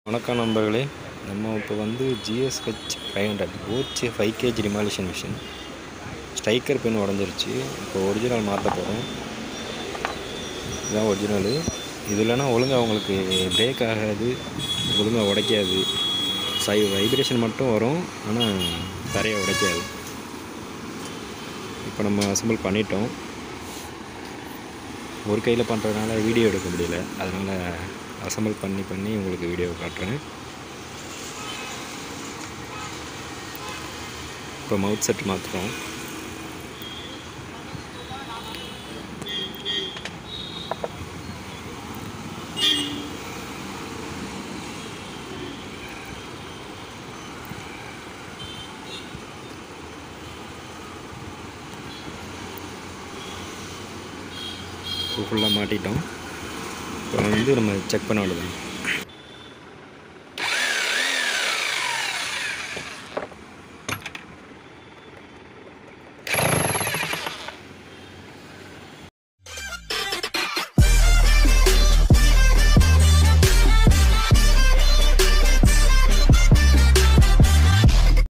வணக்கம் நண்பர்களே நம்ம இப்போ வந்து ஜிஎஸ்ஹெச் ஃபைவ் ஹண்ட்ரட் ஓச்சி five KG demolition machine striker pin உடஞ்சிருச்சு இப்போ ஒரிஜினல் மாற்ற போகிறோம் இதுதான் ஒரிஜினலு இது இல்லைன்னா ஒழுங்காக உங்களுக்கு பிரேக் ஆகாது ஒழுங்காக உடைக்காது சை வைப்ரேஷன் மட்டும் வரும் ஆனால் தரையை உடைக்காது இப்போ நம்ம அசம்பிள் பண்ணிட்டோம் ஒரு கையில் பண்ணுறதுனால வீடியோ எடுக்க முடியல அதனால் அசம்பிள் பண்ணி பண்ணி உங்களுக்கு வீடியோ காட்டுறேன் இப்போ மவுத் செட் மாற்றுறோம் ஃபுல்லாக மாட்டிட்டோம் இப்போ வந்து நம்ம செக் பண்ண வேண்டியது